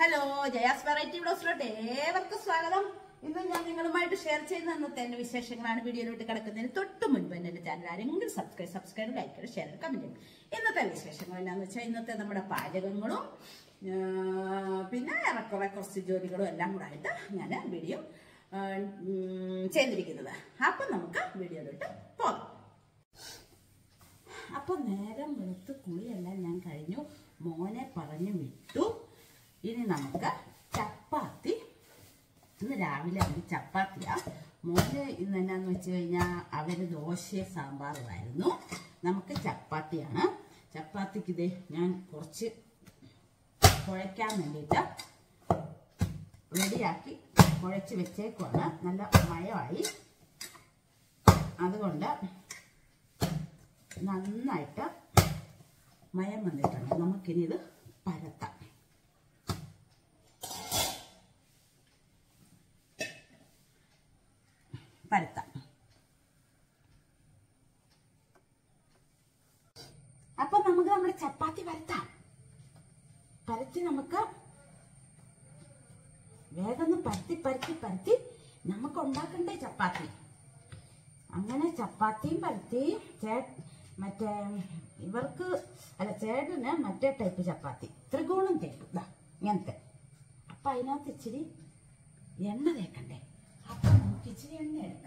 Hello Jaya's variety ബ്ലോസിലോട്ട് ഏവർക്കും സ്വാഗതം ഇന്ന് ഞാൻ നിങ്ങളുമായിട്ട് ഷെയർ ചെയ്യുന്ന ഇന്നത്തെ എന്റെ വിശേഷങ്ങളാണ് വീഡിയോയിലോട്ട് കിടക്കുന്നതിന് തൊട്ട് മുൻപ് തന്നെ എന്റെ ചാനൽ ആരെങ്കിലും subscribe subscribe like share comment ചെയ്യും ഇന്നത്തെ വിശേഷങ്ങൾ എന്താണെന്ന് വെച്ചാൽ ഇന്നത്തെ നമ്മുടെ പാചകങ്ങളും ആ, പിന്നെ ഏറെക്കുറെ കുറച്ച് ജോലികളും എല്ലാം കൂടെ ആയിട്ട് ഞാൻ വീഡിയോ ആ, ഉം, ചെയ്തിരിക്കുന്നത് അപ്പം നമുക്ക് വീഡിയോയിലോട്ട് പോകാം അപ്പൊ നേരം വെളുത്ത് കുളിയെല്ലാം ഞാൻ കഴിഞ്ഞു മോനെ പറഞ്ഞു വിട്ടു ഇനി നമുക്ക് ചപ്പാത്തി ഇന്ന് രാവിലെ അവന് ചപ്പാത്തിയാ മോന് ഇന്ന് എന്നാന്ന് വെച്ച് കഴിഞ്ഞാൽ അവന് ദോശയും സാമ്പാറുമായിരുന്നു നമുക്ക് ചപ്പാത്തിയാണ് ചപ്പാത്തിക്ക് ഇതേ ഞാൻ കുറച്ച് കുഴയ്ക്കാൻ വേണ്ടിയിട്ട് റെഡിയാക്കി കുഴച്ച് വെച്ചേക്കുവാണ് നല്ല മയമായി അതുകൊണ്ട് നന്നായിട്ട് മയം വന്നിട്ടുണ്ട് നമുക്കിനി ഇത് പരത്താം പരത്താം അപ്പൊ നമുക്ക് നമ്മുടെ ചപ്പാത്തി പരത്താം പരത്തി നമുക്ക് വേഗം ഒന്ന് പരത്തി പരത്തി പരത്തി നമുക്ക് ഉണ്ടാക്കണ്ടേ ചപ്പാത്തി അങ്ങനെ ചപ്പാത്തിയും പരത്തി ചേ മറ്റേ ഇവർക്ക് അല്ല ചേട്ടന് മറ്റേ ടൈപ്പ് ചപ്പാത്തി ത്രികോണം തേക്കും ഇതാ ഇങ്ങനത്തെ അപ്പൊ അതിനകത്ത് ഇച്ചിരി എണ്ണ തേക്കണ്ടേ അപ്പൊ നമുക്ക് ഇച്ചിരി എണ്ണ എടുക്കാം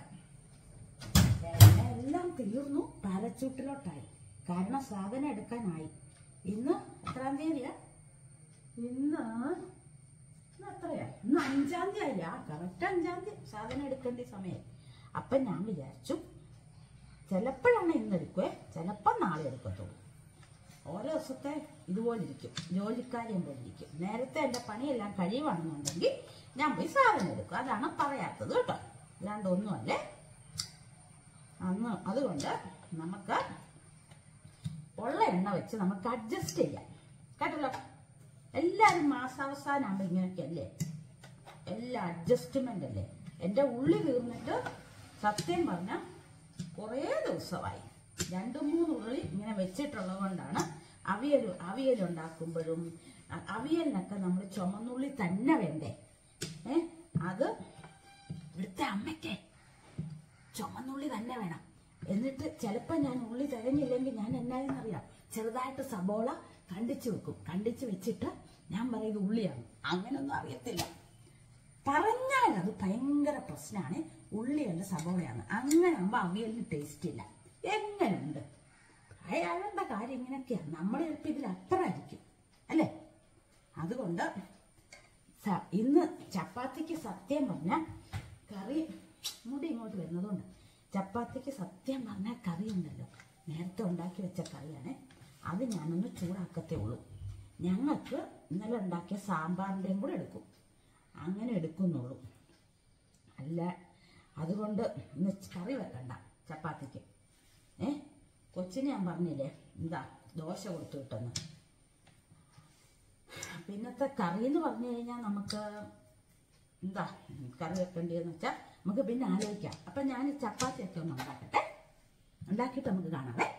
എണ്ണ എല്ലാം തീർന്നു പാരച്ചൂട്ടിലോട്ടായി കാരണം സാധനം എടുക്കാനായി ഇന്ന് എത്രാം തീയതിയാ ഇന്ന് ഇന്ന് എത്രയാ ഇന്ന് അഞ്ചാം തീയതി ആയില്ല കറക്റ്റ് അഞ്ചാം തീയതി സാധനം എടുക്കേണ്ട സമയം അപ്പൊ ഞാൻ വിചാരിച്ചു ചിലപ്പോഴാണ് ഇന്ന് എടുക്കുവേ ചിലപ്പോൾ നാളെ എടുക്കത്തുള്ളൂ ഓരോ ദിവസത്തെ ഇതുപോലെ ഇരിക്കും ജോലിക്കാര്യം പോലെ ഇരിക്കും നേരത്തെ എൻ്റെ പണിയെല്ലാം കഴിയുവാണെന്നുണ്ടെങ്കിൽ ഞാൻ പോയി സാധനം എടുക്കും അതാണ് പറയാത്തത് കേട്ടോ അല്ലാണ്ട് ഒന്നുമല്ലേ അന്ന് അതുകൊണ്ട് നമുക്ക് ഉള്ള എണ്ണ വെച്ച് നമുക്ക് അഡ്ജസ്റ്റ് ചെയ്യാം കേട്ടല്ലോ എല്ലാവരും മാസാവസാനാകുമ്പോൾ ഇങ്ങനെയൊക്കെയല്ലേ എല്ലാം അഡ്ജസ്റ്റ്മെന്റ് അല്ലേ എൻ്റെ ഉള്ളി തീർന്നിട്ട് സത്യം പറഞ്ഞ കുറേ ദിവസമായി രണ്ടു മൂന്ന് ഉള്ളി ഇങ്ങനെ വെച്ചിട്ടുള്ളത് കൊണ്ടാണ് അവിയൽ അവിയൽ ഉണ്ടാക്കുമ്പോഴും അ- അവിയലിനൊക്കെ നമ്മൾ ചുമന്നുള്ളി തന്നെ വേണ്ടേ ഏ അത് ഇവിടുത്തെ അമ്മയ്ക്ക് ചുമന്നുള്ളി തന്നെ വേണം എന്നിട്ട് ചിലപ്പോൾ ഞാൻ ഉള്ളി തികഞ്ഞില്ലെങ്കിൽ ഞാൻ എന്നായെന്നറിയാം ചെറുതായിട്ട് സബോള കണ്ടിച്ചു വെക്കും കണ്ടിച്ചു വെച്ചിട്ട് ഞാൻ പറയുന്നത് ഉള്ളിയാണ് അങ്ങനൊന്നും അറിയത്തില്ല പറഞ്ഞാൽ അത് ഭയങ്കര പ്രശ്നമാണ് ഉള്ളിയല്ല സബോളയാണ് അങ്ങനെ ആകുമ്പോൾ അവിയലിന് ടേസ്റ്റ് ഇല്ല എങ്ങനെയുണ്ട് അയാളുടെ കാര്യം ഇങ്ങനെയൊക്കെയാണ് നമ്മൾ ചിലപ്പോൾ ഇതിൽ അത്ര ആയിരിക്കും അല്ലേ അതുകൊണ്ട് സ- ഇന്ന് ചപ്പാത്തിക്ക് സത്യം പറഞ്ഞാൽ കറി മുടി ഇങ്ങോട്ട് വരുന്നതുകൊണ്ട് ചപ്പാത്തിക്ക് സത്യം പറഞ്ഞാൽ കറി ഉണ്ടല്ലോ നേരത്തെ ഉണ്ടാക്കി വെച്ച കറിയാണ് അത് ഞാനൊന്ന് ചൂടാക്കത്തേ ഉള്ളൂ ഞങ്ങൾക്ക് ഇന്നലെ ഉണ്ടാക്കിയ സാമ്പാറിൻ്റെയും കൂടെ എടുക്കും അങ്ങനെ എടുക്കുന്നുള്ളൂ അല്ല അതുകൊണ്ട് ഇന്ന് കറി വെക്കണ്ട ചപ്പാത്തിക്ക് ഏ കൊച്ചിന് ഞാൻ പറഞ്ഞില്ലേ എന്താ ദോശ കൊടുത്തു വിട്ടെന്ന് പിന്നത്തെ കറി എന്ന് പറഞ്ഞു കഴിഞ്ഞാൽ നമുക്ക് എന്താ കറി വെക്കേണ്ടതെന്ന് വെച്ചാൽ നമുക്ക് പിന്നെ ആലോചിക്കാം അപ്പം ഞാൻ ഈ ചപ്പാത്തിയൊക്കെ ഒന്ന് ഉണ്ടാക്കട്ടെ ഉണ്ടാക്കിയിട്ട് നമുക്ക് കാണാവേ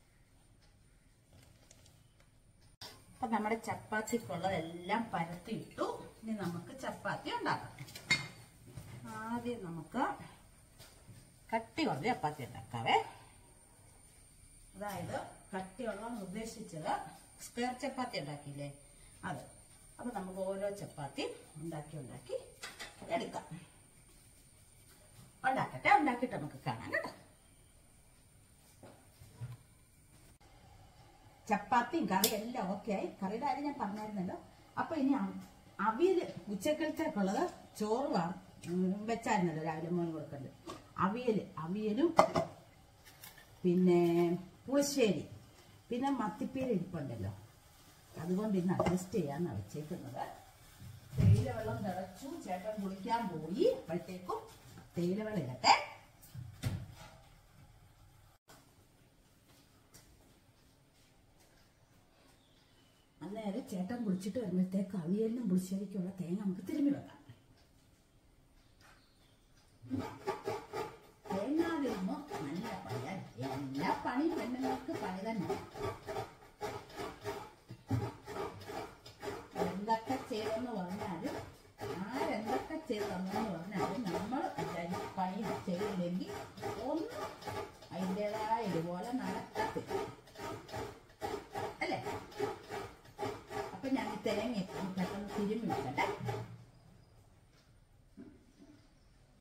അപ്പം നമ്മുടെ ചപ്പാത്തിക്കുള്ളതെല്ലാം പരത്തിയിട്ടു ഇനി നമുക്ക് ചപ്പാത്തി ഉണ്ടാക്കാം ആദ്യം നമുക്ക് കട്ടിയുള്ള ചപ്പാത്തി ഉണ്ടാക്കാവേ അതായത് കട്ടിയുള്ള ഉദ്ദേശിച്ചത് സ്ക്വയർ ചപ്പാത്തി ഉണ്ടാക്കിയില്ലേ അത് അപ്പൊ നമുക്ക് ഓരോ ചപ്പാത്തി ഉണ്ടാക്കി ഉണ്ടാക്കി എടുക്കാം ഉണ്ടാക്കട്ടെ ഉണ്ടാക്കിയിട്ട് നമുക്ക് കാണാം കേട്ടോ ചപ്പാത്തിയും കറി എല്ലാം ഓക്കെ ആയി കറിയുടെ കാര്യം ഞാൻ പറഞ്ഞായിരുന്നല്ലോ അപ്പൊ ഇനി അ- അവിയൽ ഉച്ചക്കലത്തേക്കുള്ളത് ചോറ് വാ ഉം, വെച്ചായിരുന്നല്ലോ രാവിലെ മോൻ കൊടുക്കണ്ട് അവിയൽ അവിയലും പിന്നെ പുളിശ്ശേരി പിന്നെ മത്തിപ്പീര ഇരിപ്പുണ്ടല്ലോ അതുകൊണ്ട് ഇന്ന് അഡ്ജസ്റ്റ് ചെയ്യാന്നാണ് വെച്ചേക്കുന്നത് തേയില വെള്ളം തിളച്ചു ചേട്ടൻ കുളിക്കാൻ പോയി അപ്പോഴത്തേക്കും തേയില വെള്ളം ഇടട്ടെ അന്നേരം ചേട്ടൻ കുളിച്ചിട്ട് വരുമ്പോഴത്തേക്ക് അവിയലിനും പുളിശ്ശേരിക്കുള്ള തേങ്ങ നമുക്ക് തിരുമ്മി വെക്കാം തേങ്ങ തിരുമ്പോ നല്ല പണിയാണ് എല്ലാ പണിയും പെണ്ണുങ്ങൾക്ക് പണി തന്നെ എന്തൊക്കെ ചെയ്തെന്ന് പറഞ്ഞു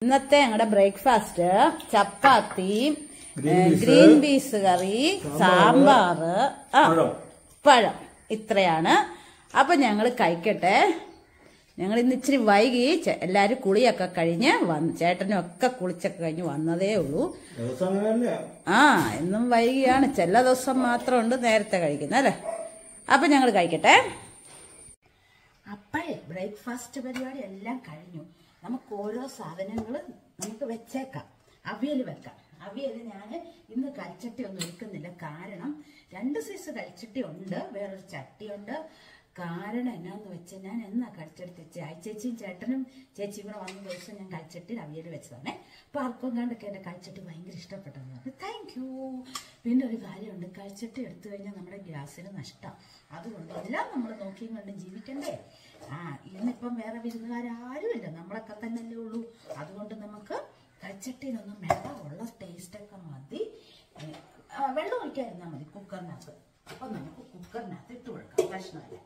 ഇന്നത്തെ ഞങ്ങളുടെ breakfast chapati Green peas, green peas കറി സാമ്പാറ് ആ പഴം. പഴം ഇത്രയാണ് അപ്പൊ ഞങ്ങൾ കഴിക്കട്ടെ ഞങ്ങൾ ഇന്ന് ഇച്ചിരി വൈകി ചെ- എല്ലാരും കുളിയൊക്കെ കഴിഞ്ഞ് വന്ന് ചേട്ടനും ഒക്കെ കുളിച്ചൊക്കെ കഴിഞ്ഞ് വന്നതേ ഉള്ളൂ ദിവസം അങ്ങനെയല്ലേ ആ എന്നും വൈകിയാണ് ചില ദിവസം മാത്രമുണ്ട് നേരത്തെ കഴിക്കുന്നത് അല്ലേ അപ്പൊ ഞങ്ങൾ കഴിക്കട്ടെ അപ്പോഴേ ബ്രേക്ക്ഫാസ്റ്റ് പരിപാടി എല്ലാം കഴിഞ്ഞു നമുക്ക് ഓരോ സാധനങ്ങൾ നമുക്ക് വെച്ചേക്കാം അവിയൽ വെക്കാം അവിയൽ ഞാൻ ഇന്ന് കൽച്ചട്ടി ഒന്നും എടുക്കുന്നില്ല കാരണം രണ്ട് സൈസ് കൽച്ചട്ടി ഉണ്ട് വേറൊരു ചട്ടിയുണ്ട് കാരണം എന്നാന്ന് വെച്ചാൽ ഞാൻ എന്നാ കൽച്ചട്ടി വെച്ച് ചേച്ചിയും ചേട്ടനും ചേച്ചിയും കൂടെ വന്ന ദിവസം ഞാൻ കൽച്ചട്ടിയിൽ അവിയൽ വെച്ചതാണേ അപ്പൊ ആർക്കും കണ്ടൊക്കെ എന്റെ കൽച്ചട്ടി ഭയങ്കര ഇഷ്ടപ്പെട്ടെന്ന് പറഞ്ഞു താങ്ക് യു പിന്നെ ഒരു കാര്യമുണ്ട് കൽച്ചട്ടി എടുത്തു കഴിഞ്ഞാൽ നമ്മുടെ ഗ്യാസിന് നഷ്ടം അതുകൊണ്ട് എല്ലാം നമ്മൾ നോക്കിയും കണ്ടും ജീവിക്കണ്ടേ ആ ഇന്നിപ്പം വേറെ വിരുന്നുകാരും നമ്മളൊക്കെ തന്നെയല്ലേ ഉള്ളൂ അതുകൊണ്ട് നമുക്ക് കൽച്ചട്ടിയിലൊന്നും വേണ്ട ഉള്ള ടേസ്റ്റൊക്കെ മതി ഏ, ആ, വെള്ളം ഒഴിക്കാതിരുന്നാൽ മതി കുക്കറിനകത്ത് അപ്പൊ നമുക്ക് കുക്കറിനകത്ത് ഇട്ട് കൊടുക്കാം പ്രശ്നമില്ല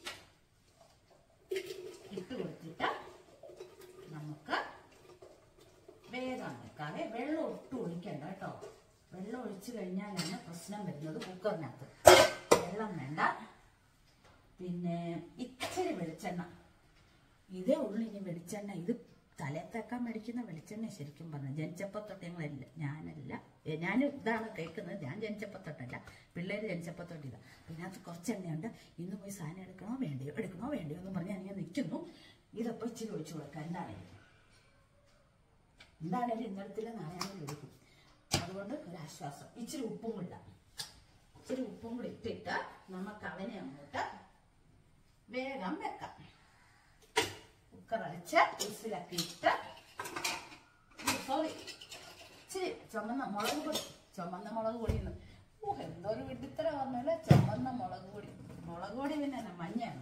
ഇട്ട് കൊടുത്തിട്ട് നമുക്ക് വേഗം വെക്കാതെ വെള്ളം ഒട്ടും ഒഴിക്കണ്ട കേട്ടോ വെള്ളം ഒഴിച്ചു കഴിഞ്ഞാലാണ് പ്രശ്നം വരുന്നത് കുക്കറിനകത്ത് വെള്ളം വേണ്ട പിന്നെ ഇച്ചിരി വെളിച്ചെണ്ണ ഇതേ ഉള്ളു ഇനി വെളിച്ചെണ്ണ ഇത് തലത്തേക്കാൻ മേടിക്കുന്ന വെളിച്ചെണ്ണ ശരിക്കും പറഞ്ഞു ജനിച്ചപ്പോൾ തൊട്ട് ഞങ്ങളല്ല ഞാനല്ല ഏ, ഞാൻ ഇതാണ് കേൾക്കുന്നത് ഞാൻ ജനിച്ചപ്പോൾ തൊട്ടല്ല പിള്ളേർ ജനിച്ചപ്പോൾ തൊട്ടില്ല പിന്നെ അത് കുറച്ച് എണ്ണയുണ്ട് ഇന്ന് പോയി സാധനം എടുക്കണോ വേണ്ടയോ എടുക്കണോ വേണ്ടയോ എന്ന് പറഞ്ഞ് ഞാൻ നിൽക്കുന്നു ഇതപ്പോൾ ഇച്ചിരി ഒഴിച്ചു കൊടുക്കാം എന്താണേലും എന്താണേലും ഇന്നലത്തിലെ നാളെയാണെങ്കിലും എടുക്കും അതുകൊണ്ട് ഒരു ആശ്വാസം ഇച്ചിരി ഉപ്പും കൂടി ഇടാം ഇച്ചിരി ഉപ്പും കൂടി ഇട്ടിട്ട് നമുക്ക് അവനെ അങ്ങോട്ട് വേഗം വെക്കാം കുക്കർ അടച്ച് വിസിലൊക്കെ ഇട്ട് സോറി ഇച്ചിരി ചുമന്ന മുളക് പൊടി ചുമന്ന മുളക് പൊടി എന്ന് ഓ എന്തോ ഒരു വിഡിത്തര പറഞ്ഞല്ലേ ചുമന്ന മുളക് പൊടി മുളക് പൊടി പിന്നെ എന്നാ മഞ്ഞാണ്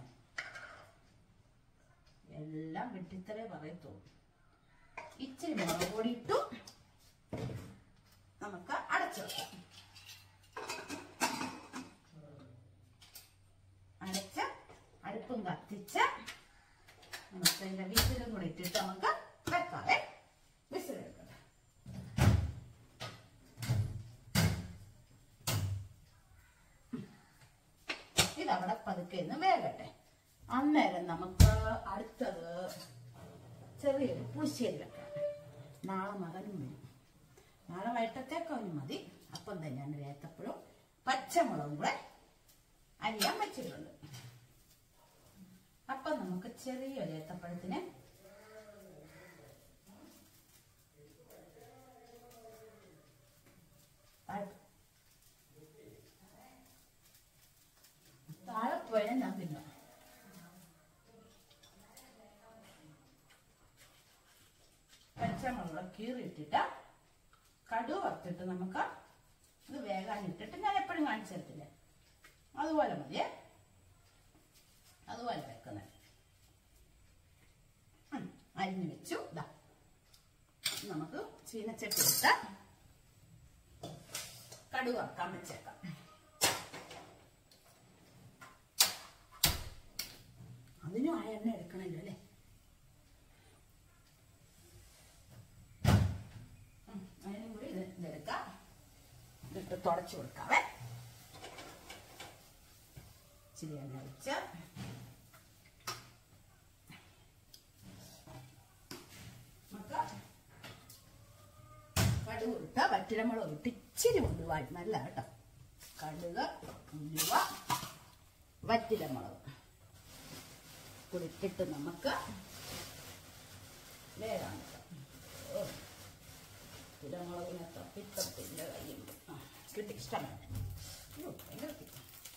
എല്ലാം വിഡിത്തരേ പറയത്തുള്ളൂ ഇച്ചിരി മുളക് പൊടി ഇട്ടു നമുക്ക് അടച്ചു വെക്കാം അടച്ച് അടുപ്പും കത്തിച്ച് നമുക്ക് ഇതിന്റെ വിസിലും കൂടി ഇട്ടിട്ട് നമുക്ക് വെക്കാവേ വിസിൽ എടുക്കട്ടെ ഇതവിടെ പതുക്കെ ഇന്ന് വേകട്ടെ അന്നേരം നമുക്ക് അടുത്തത് ചെറിയൊരു പുളിശ്ശേരി വെക്കാം നാളെ മകനും വരും നാളെ വൈകിട്ടത്തേക്ക് അവന് മതി അപ്പം തന്നെ ഞാൻ ഏത്തപ്പഴവും പച്ചമുളകും കൂടെ അരിയാൻ വെച്ചിട്ടുണ്ട് അപ്പൊ നമുക്ക് ചെറിയൊരു ഏത്തപ്പഴത്തിന് താഴെ പോയാൽ ഞാൻ തിന്നു പച്ചമുളക് കീറിയിട്ടിട്ട് കടുവ് വറുത്തിട്ട് നമുക്ക് ഇത് വേഗം ഇട്ടിട്ട് ഞാൻ എപ്പോഴും കാണിച്ചു തരത്തില്ലേ അതുപോലെ മതിയേ അതുപോലെ വെക്കുന്നത് അരിഞ്ഞു വെച്ചു ഇതാ നമുക്ക് ചീനച്ചട്ടി ഇട്ട് കടുക് വറക്കാൻ വെച്ചേക്കാം അതിനും ആ എണ്ണ എടുക്കണല്ലോ അല്ലേ ഉം, അതിനും കൂടി ഇത് ഇതെടുക്കാം എന്നിട്ട് തുടച്ചു കൊടുക്കാവേ ഇച്ചിരി എണ്ണ ഒഴിച്ച് നമുക്ക് കടുക് ഇട്ട വറ്റിലമുളക് ഇട്ട് ഇച്ചിരി ഉലുവ നല്ല കേട്ടോ കടുക് ഉലുവ വറ്റിലമുളക് കുടിട്ടിട്ട് നമുക്ക് വേഗം ഓ വറ്റിലമുളകിനെ തപ്പിത്തപ്പിൻ്റെ കയ്യുണ്ട് ആ കിട്ടി ഇഷ്ടമാണ് അയ്യോ ഭയങ്കര കിട്ടി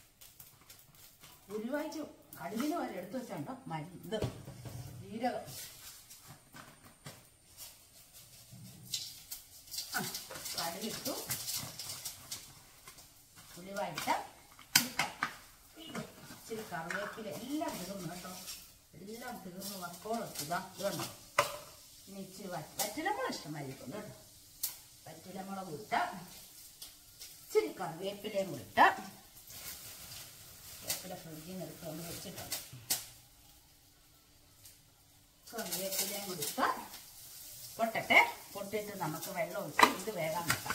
ഉരുവാഴ്ച കടുകിന് വരെ എടുത്തു വെച്ചാണ്ടോ മരുന്ന് ജീരകം ആ കടുകിട്ടു ഉലുവായിട്ട് ഇച്ചിരി കറിവേപ്പില എല്ലാം തീർന്നു കേട്ടോ എല്ലാം തീർന്നു വക്കോളം ഇതാ ഇതുണ്ടോ ഇനി ഇച്ചിരി വറ്റ വറ്റിലമുളക് ഇഷ്ടമായിരിക്കും കേട്ടോ വറ്റിലമുളക് ഇട്ട ഇച്ചിരി കറിവേപ്പിലയും കൂടി ഇട്ട വേപ്പില ഫ്രിഡ്ജിൽ നിന്ന് എടുത്ത് ഒന്ന് വെച്ചിട്ടുണ്ട് കറിവേപ്പിലയും കൂടി ഇട്ട പൊട്ടട്ടെ പൊട്ടിയിട്ട് നമുക്ക് വെള്ളം ഒഴിച്ച് ഇത് വേഗം വെക്കാം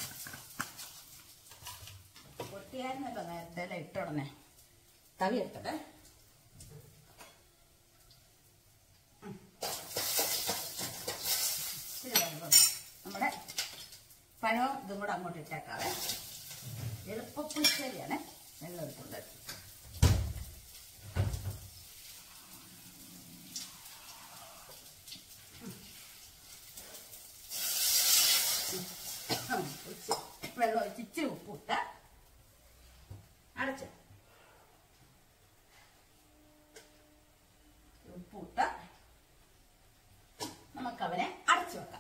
പൊട്ടിയായിരുന്നല്ലോ നേരത്തെ എല്ലാം ഇട്ടുടനെ തവി എടുത്തത് ഇച്ചിരി വെള്ളം നമ്മുടെ പഴവും ഇതും കൂടെ അങ്ങോട്ട് ഇട്ടേക്കാവേ എളുപ്പപ്പുളിശ്ശേരിയാണ് വെള്ളം എടുക്കുന്നത് ഉം, ഇച്ചി- വെള്ളം ഒഴിച്ച് ഇച്ചിരി ഉപ്പിട്ട അടച്ചു ഉപ്പിട്ട നമുക്കവനെ അടച്ചു വെക്കാം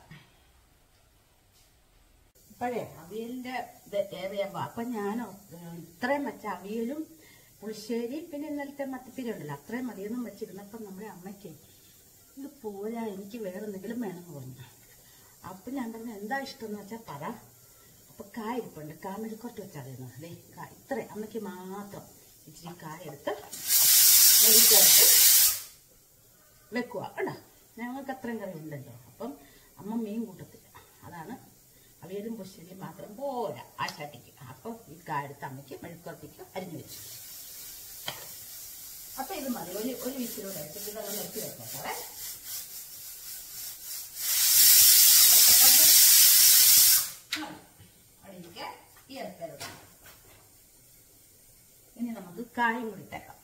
ഇപ്പോഴേ അവിയലിന്റെ ഇത് ഏറിയപ്പോ അപ്പൊ ഞാൻ ഇത്രയും വെച്ച അവിയലും പുളിശ്ശേരി പിന്നെ ഇന്നലത്തെ മത്തിപ്പിരി ഉണ്ടല്ലോ അത്രയും മതിയൊന്നും വെച്ചിരുന്നപ്പം നമ്മുടെ അമ്മയ്ക്ക് ഇത് പോരാ എനിക്ക് വേറെ എന്തെങ്കിലും വേണമെന്ന് പറഞ്ഞു അപ്പൊ ഞാൻ പറഞ്ഞു എന്താ ഇഷ്ടം എന്ന് വെച്ചാൽ പറ അപ്പൊ കായ ഇരിപ്പുണ്ട് കാമെഴുക്കോട്ട് വെച്ചാൽ മതി അതെ കായ ഇത്ര അമ്മയ്ക്ക് മാത്രം ഇച്ചിരി കായ എടുത്ത് വെളിച്ചെടുത്ത് വെക്കുക കേട്ടോ ഞങ്ങൾക്ക് അത്രയും കറി ഉണ്ടല്ലോ അപ്പം അമ്മ മീൻ കൂട്ടത്തില്ല അതാണ് അവിയലും പുശ്ശേരിയും മാത്രം പോരാ ആ ചട്ടിക്ക് അപ്പോൾ ഈ കായെടുത്ത് അമ്മയ്ക്ക് മെഴുക്കുറപ്പിക്ക് അരിഞ്ഞു വെച്ചു അപ്പൊ ഇത് മതി ഒരു ഒരു വിസിലൂടെ വെച്ചിട്ട് ഇതൊന്ന് നിർത്തി വെച്ചേക്കാവേ അടിയിലേക്ക് ഈ ഇറക്കരുത് ഇനി നമുക്ക് കായും കൂടി ഇട്ടേക്കാം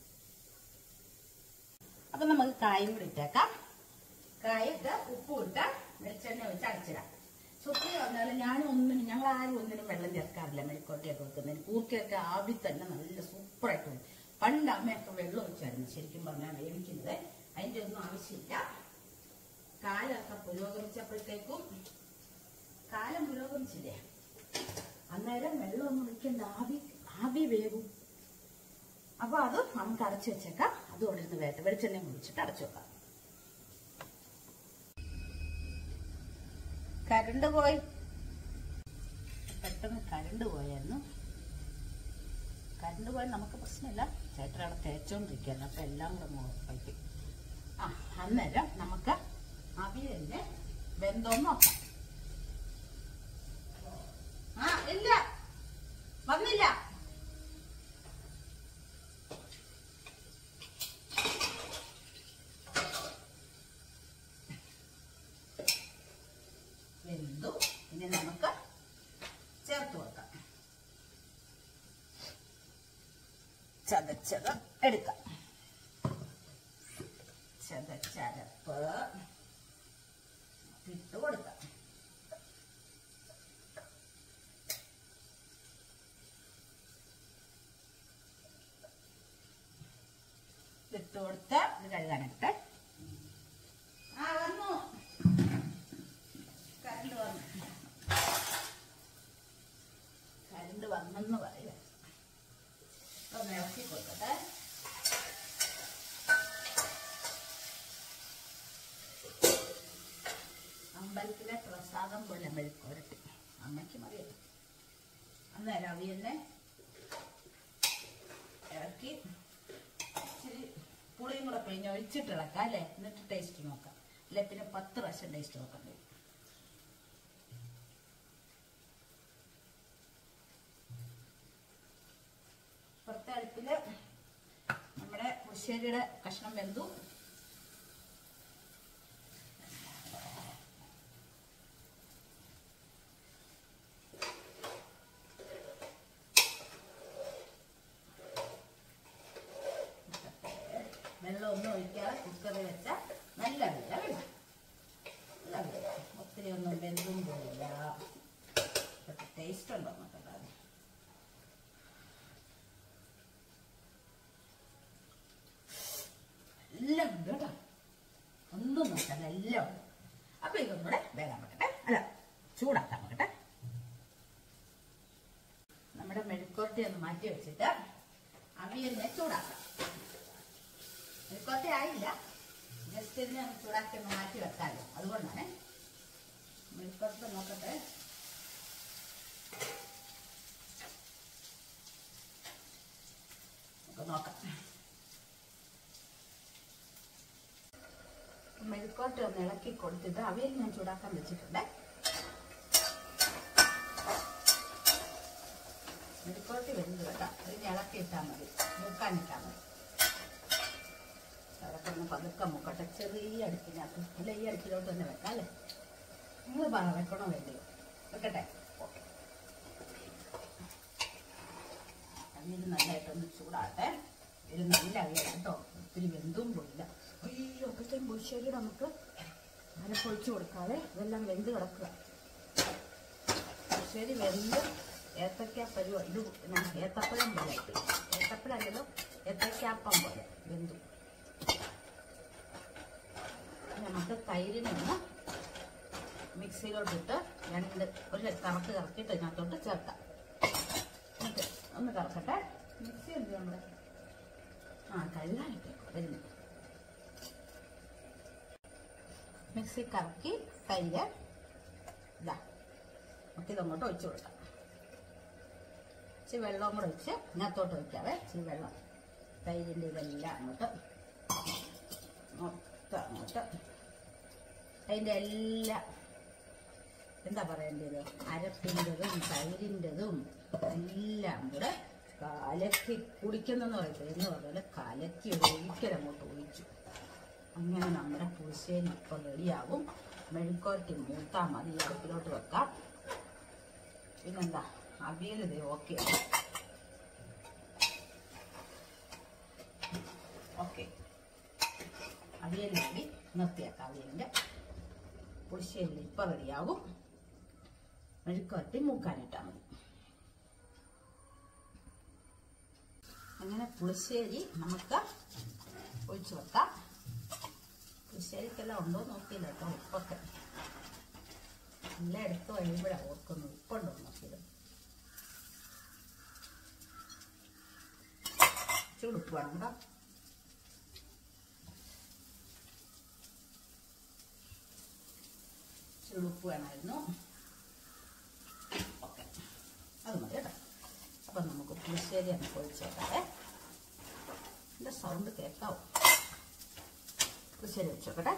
അപ്പൊ നമുക്ക് കായും കൂടി ഇട്ടേക്കാം കായിട്ട് ഉപ്പും ഇട്ട് വെളിച്ചെണ്ണ ഒഴിച്ച് അടച്ചിടാം സുപ്രിയ വന്നാലും ഞാനും ഒന്നിനും ഞങ്ങൾ ആരും ഒന്നിനും വെള്ളം ചേർക്കാറില്ല മെഴുക്കോട്ടിയൊക്കെ വെക്കുന്നതിന് കൂർക്കയൊക്കെ ആവി തന്നെ നല്ല സൂപ്പറായിട്ട് വരും പണ്ട് അമ്മയൊക്കെ വെള്ളം ഒഴിച്ചായിരുന്നു ശരിക്കും പറഞ്ഞാൽ വേവിക്കുന്നത് അതിന്റെ ഒന്നും ആവശ്യമില്ല കാലമൊക്കെ പുരോഗമിച്ചപ്പോഴത്തേക്കും കാലം പുരോഗമിച്ചില്ലേ അന്നേരം വെള്ളമൊന്നും ഒഴിക്കേണ്ട ആവി ആവി വേവും അപ്പൊ അത് നമുക്ക് അടച്ചു വെച്ചേക്കാം അത് കൊണ്ടിരുന്ന് വേട്ട വെളിച്ചെണ്ണ കുടിച്ചിട്ട് അടച്ചു വെക്കാം കരണ്ട് പോയി പെട്ടെന്ന് കരണ്ട് പോയായിരുന്നു കരണ്ട് പോയാൽ നമുക്ക് പ്രശ്നമില്ല ചേട്ടൻ അവിടെ തേച്ചോണ്ടിരിക്കുകയായിരുന്നു അപ്പൊ എല്ലാം കൂടെ നോക്കി ആ അന്നേരം നമുക്ക് അവിയലിന്റെ ബന്ധം നോക്കാം ആ ഇല്ല വന്നില്ല വെന്തു ഇനി നമുക്ക് ചേർത്ത് കൊടുക്കാം ചതച്ചത് എടുക്കാം ചതച്ചരപ്പ് ഇട്ട് കൊടുക്കാം ഇട്ട് കൊടുത്ത് ഇത് കഴുകാനെടുത്ത് ആ വന്നു കരണ്ട് വന്നു കരണ്ട് വന്നെന്ന് പറയുക ഒന്ന് ഇറക്കി കൊടുക്കട്ടെ അമ്പലത്തിലെ പ്രസാദം പോലെ മെഴുക്കുരട്ടി അമ്മയ്ക്ക് മതിയല്ലോ അന്നേരം അവിയലിനെ ഇറക്കി ഇച്ചിരി പുളിയും കൂടെ പിഴിഞ്ഞ് ഒഴിച്ചിട്ട് ഇളക്കാം അല്ലേ എന്നിട്ട് ടേസ്റ്റ് നോക്കാം അല്ലെ പിന്നെ പത്ത് പ്രാവശ്യം ടേസ്റ്റ് നോക്കാൻ കഴിയും പുറത്തെ അടുപ്പില് നമ്മുടെ പുശ്ശേരിയുടെ കഷ്ണം വെന്തു വെള്ളം ഒന്നും ഒഴിക്കാതെ കുക്കറിൽ വെച്ച നല്ല വെള്ള വെള്ളം നല്ല വെള്ളം ഒത്തിരി ഒന്നും വെന്തും പോയില്ല ടേസ്റ്റ് ഉണ്ടോ നോക്കട്ടെ എല്ലാം ഉണ്ട് കേട്ടോ ഒന്നും നോക്കല്ല എല്ലാം ഉണ്ട് അപ്പൊ ഇതൊന്നും കൂടെ വേഗം വെക്കട്ടെ അല്ല ചൂടാക്കാൻ വെക്കട്ടെ നമ്മുടെ മെഴുക്കോട്ടി ഒന്ന് മാറ്റി വെച്ചിട്ട് അവിയലിനെ ചൂടാക്കാം മെഴുക്കോട്ടി ആയില്ല ജസ്റ്റ് ഇതിനെ ഒന്ന് ചൂടാക്കി ഒന്ന് മാറ്റി വെക്കാമല്ലോ അതുകൊണ്ടാണ് മെഴുക്കോട്ട് നോക്കട്ടെ നമുക്ക് നോക്കാം മെഴുക്കോട്ട് ഒന്ന് ഇളക്കി കൊടുത്തിട്ട് അവയിൽ ഞാൻ ചൂടാക്കാൻ വെച്ചിട്ടുണ്ട് മെഴുക്കോട്ട് വെന്ത് കേട്ടാം അതിന് ഇളക്കി ഇട്ടാൽ മതി മൂക്കാനിട്ടാൽ മതി അതൊക്കെ ഒന്ന് പതുക്കെ മുക്കട്ടെ ചെറിയ അടുപ്പിനകത്ത് അല്ല ഈ അടുപ്പിലോട്ട് തന്നെ വെക്കാം അല്ലേ നിങ്ങൾ പറ വെക്കണോ വേണ്ടയോ വെക്കട്ടെ ഓക്കെ അവിയൽ നല്ലതായിട്ടൊന്ന് ചൂടാട്ടെ ഇത് നല്ല അവിയൽ കേട്ടോ ഒത്തിരി വെന്തും പോയില്ല അയ്യോ അപ്പോഴത്തേക്കും പുളിശ്ശേരി നമുക്ക് അരപ്പൊഴിച്ച് കൊടുക്കാതെ ഇതെല്ലാം വെന്ത് കിടക്കുക പുളിശ്ശേരി വെന്ത് ഏത്തക്ക പരുവ ഇത് പിന്നെ ഏത്തപ്പഴം പോലെ ആയിട്ട് ഏത്തപ്പഴമല്ലല്ലോ ഏത്തക്കാപ്പം പോലെ വെന്തു നമുക്ക് തൈരിനൊന്ന് മിക്സിയിലോട്ടിട്ട് രണ്ട് ഒരു കറക്ക് കറക്കിയിട്ട് ഇതിനകത്തോട്ട് ചേർക്കാം എന്നിട്ട് ഒന്ന് കറക്കട്ടെ മിക്സി എന്ത് നമ്മുടെ ആ കഴുകാനിട്ട് വരുന്നു മിക്സി കറക്കി തൈര് ഇതാ നമുക്ക് ഇതങ്ങോട്ട് ഒഴിച്ചു കൊടുക്കാം ഇച്ചിരി വെള്ളവും കൂടെ ഒഴിച്ച് ഇതിനകത്തോട്ട് ഒഴിക്കാവേ ഇച്ചിരി വെള്ളം തൈരിൻ്റെ ഇതെല്ലാം അങ്ങോട്ട് മൊത്തം അങ്ങോട്ട് അതിൻ്റെ എല്ലാ എന്താ പറയേണ്ടത് അരപ്പിൻ്റെതും തൈരിൻ്റെതും എല്ലാം കൂടെ കലക്കി കുടിക്കുന്നെന്ന് പറയത്തില്ല എന്ന് പറഞ്ഞാൽ കലക്കി ഒരിക്കലും അങ്ങോട്ട് ഒഴിച്ചു അങ്ങനെ നമ്മുടെ പുളിശ്ശേരി ഇപ്പോൾ റെഡിയാവും മെഴുക്കോരട്ടി മൂത്താൽ മതി ഈ അടുപ്പിലോട്ട് വെക്കാം പിന്നെന്താ അവിയൽ ഇത് ഓക്കെ ഓക്കെ അവിയൽ വേണ്ടി നിർത്തിയേക്കാം അവിയലിൻ്റെ പുളിശ്ശേരി ഇപ്പം റെഡിയാകും മെഴുക്കുവരട്ടി മൂക്കാനിട്ടാൽ മതി അങ്ങനെ പുളിശ്ശേരി നമുക്ക് ഒഴിച്ചു വെക്കാം പുളിശ്ശേരിക്കെല്ലാം ഉണ്ടോ നോക്കിയില്ല കേട്ടോ ഉപ്പൊക്കെ എല്ലാം എടുത്ത് കഴിയുമ്പോഴാണ് ഓർക്കുന്നു ഉപ്പുണ്ടോ നോക്കിയത് ചൂടുപ്പ് വേണം കേട്ടോ ചുളുപ്പ് വേണമായിരുന്നു ഓക്കെ അത് മതി കേട്ടോ അപ്പം നമുക്ക് പുളിശ്ശേരി ഒന്ന് പൊഴിച്ചേക്കാതെ എൻ്റെ സൗണ്ട് കേൾക്കാവും പുളിശ്ശേരി വെച്ചോക്കട്ടെ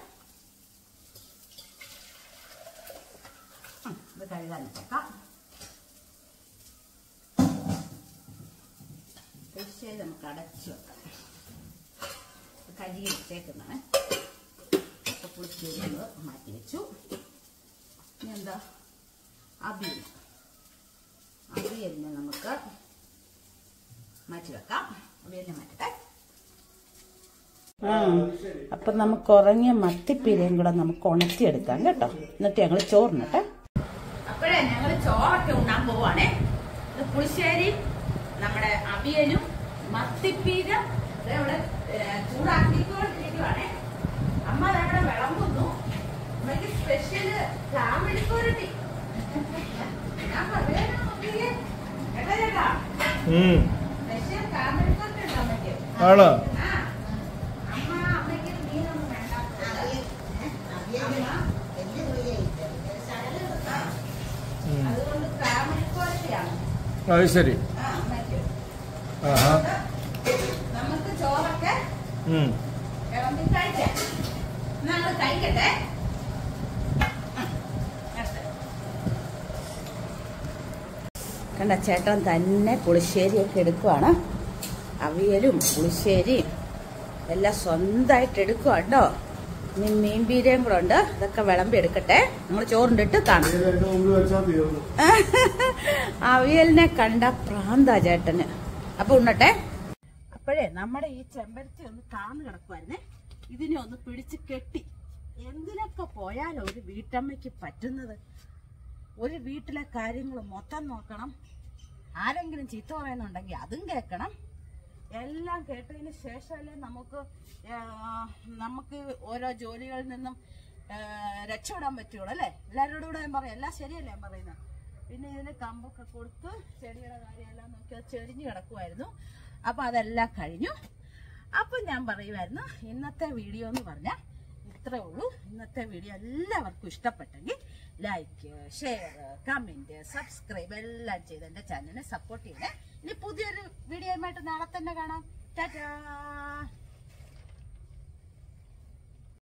ഉം, ഇത് കഴുകാൻ വെച്ചേക്കാം പുളിശ്ശേരി നമുക്ക് അടച്ചു വെക്കാം ഇത് കഴുകി വെച്ചേക്കുന്നതാണ് അപ്പോൾ പുളിശ്ശേരി നമ്മൾ മാറ്റി വെച്ചു ഇനി എന്താ അവിയൽ അവിയലിനെ നമുക്ക് മാറ്റി വെക്കാം അവിയലിനെ മാറ്റട്ടെ ആ അപ്പൊ നമുക്ക് ഉറങ്ങിയ മത്തിപ്പീരയും കൂടെ നമുക്ക് ഉണക്കിയെടുക്കാം കേട്ടോ എന്നിട്ട് ഞങ്ങൾ ചോറിനട്ടെ അപ്പോഴേ ഞങ്ങൾ ചോറൊക്കെ ഉണ്ണാൻ പോവാണേ ഇത് പുളിശ്ശേരി നമ്മുടെ അവിയലും മത്തിപ്പീര ദേ ഇവിടെ ഏ, ചൂടാക്കിക്കൊണ്ടിരിക്കുവാണേ അമ്മ അതവിടെ വിളമ്പുന്നു അമ്മയ്ക്ക് സ്പെഷ്യല് ചാമെടുക്കോരട്ടി ഞാൻ പറയാനോ നോക്കിയേ കേട്ടോ ചേട്ടാ ഉം. സ്പെഷ്യൽ ചാമെടുക്കോരട്ടി ഉണ്ട് അമ്മയ്ക്ക് ആണോ ആ അമ്മ അമ്മയ്ക്ക് മീനൊന്നും വേണ്ട ഉം. അതുകൊണ്ട് ചാമെടുക്കോരട്ടിയാണ് അത് ശരി ആ അമ്മയ്ക്ക് ആഹാ നമുക്ക് ചോറൊക്കെ ഉം. വിളമ്പി കഴിക്കാം ഞങ്ങൾ കഴിക്കട്ടെ ഉം. എടുത്ത്. കണ്ട ചേട്ടൻ തന്നെ പുളിശ്ശേരിയൊക്കെ എടുക്കുവാണ് അവിയലും പുളിശ്ശേരിയും എല്ലാം സ്വന്തമായിട്ട് എടുക്കുക കേട്ടോ ഇനി മീൻ പീരയും കൂടെ ഉണ്ട് ഇതൊക്കെ വിളമ്പി എടുക്കട്ടെ നമ്മൾ ചോറിണ്ടിട്ട് കാണാം ഇത് രണ്ടും മുമ്പിൽ വെച്ചാൽ തീർന്നു അവിയലിനെ കണ്ട പ്രാന്താ ചേട്ടന് അപ്പൊ ഉണ്ണട്ടെ അപ്പോഴേ നമ്മുടെ ഈ ചെമ്പരത്തി ഒന്ന് താന്ന് കിടക്കുമായിരുന്നേ ഇതിനെ ഒന്ന് പിടിച്ച് കെട്ടി എന്തിനൊക്കെ പോയാലോ ഒരു വീട്ടമ്മയ്ക്ക് പറ്റുന്നത് ഒരു വീട്ടിലെ കാര്യങ്ങൾ മൊത്തം നോക്കണം ആരെങ്കിലും ചീത്ത പറയുന്നുണ്ടെങ്കിൽ അതും കേൾക്കണം എല്ലാം കേട്ടതിന് ശേഷമല്ലേ നമുക്ക് ആ, നമുക്ക് ഓരോ ജോലികളിൽ നിന്നും ആ, രക്ഷപ്പെടാൻ പറ്റുള്ളൂ അല്ലേ എല്ലാവരോടും കൂടെ ഞാൻ പറയാം എല്ലാം ശരിയല്ലേ ഞാൻ പറയുന്നത് പിന്നെ ഇതിന് കമ്പൊക്കെ കൊടുത്ത് ചെടിയുടെ കാര്യമെല്ലാം നോക്കി അത് ചെരിഞ്ഞു കിടക്കുമായിരുന്നു അപ്പൊ അതെല്ലാം കഴിഞ്ഞു അപ്പൊ ഞാൻ പറയുമായിരുന്നു ഇന്നത്തെ വീഡിയോ എന്ന് പറഞ്ഞാൽ ഇത്രേ ഉള്ളൂ ഇന്നത്തെ വീഡിയോ എല്ലാവർക്കും ഇഷ്ടപ്പെട്ടെങ്കിൽ ലൈക്ക് ഷെയർ കമന്റ് സബ്സ്ക്രൈബ് എല്ലാം ചെയ്ത് എന്റെ ചാനലിനെ സപ്പോർട്ട് ചെയ്യണേ ഇനി പുതിയൊരു വീഡിയോയുമായിട്ട് നാളെ തന്നെ കാണാം ടാറ്റാ